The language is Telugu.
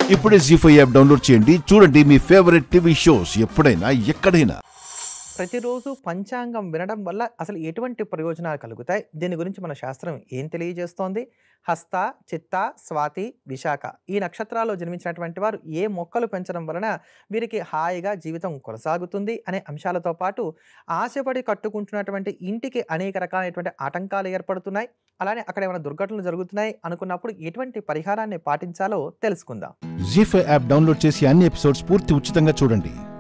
ఇప్పుడే జీ ఫైవ్ యాప్ డౌన్లోడ్ చేయండి చూడండి మీ ఫేవరెట్ టీవీ షోస్ ఎప్పుడైనా ఎక్కడైనా ప్రతిరోజు పంచాంగం వినడం వల్ల అసలు ఎటువంటి ప్రయోజనాలు కలుగుతాయి దీని గురించి మన శాస్త్రం ఏం తెలియజేస్తోంది హస్త చిత్త స్వాతి విశాఖ ఈ నక్షత్రాల్లో జన్మించినటువంటి వారు ఏ మొక్కలు పెంచడం వలన వీరికి హాయిగా జీవితం కొనసాగుతుంది అనే అంశాలతో పాటు ఆశపడి కట్టుకుంటున్నటువంటి ఇంటికి అనేక రకాలైనటువంటి ఆటంకాలు ఏర్పడుతున్నాయి అలానే అక్కడ ఏమైనా దుర్ఘటనలు జరుగుతున్నాయి అనుకున్నప్పుడు ఎటువంటి పరిహారాన్ని పాటించాలో తెలుసుకుందాం జీ ఫైవ్ యాప్ డౌన్లోడ్ చేసి అన్ని ఎపిసోడ్స్ పూర్తి ఉచితంగా చూడండి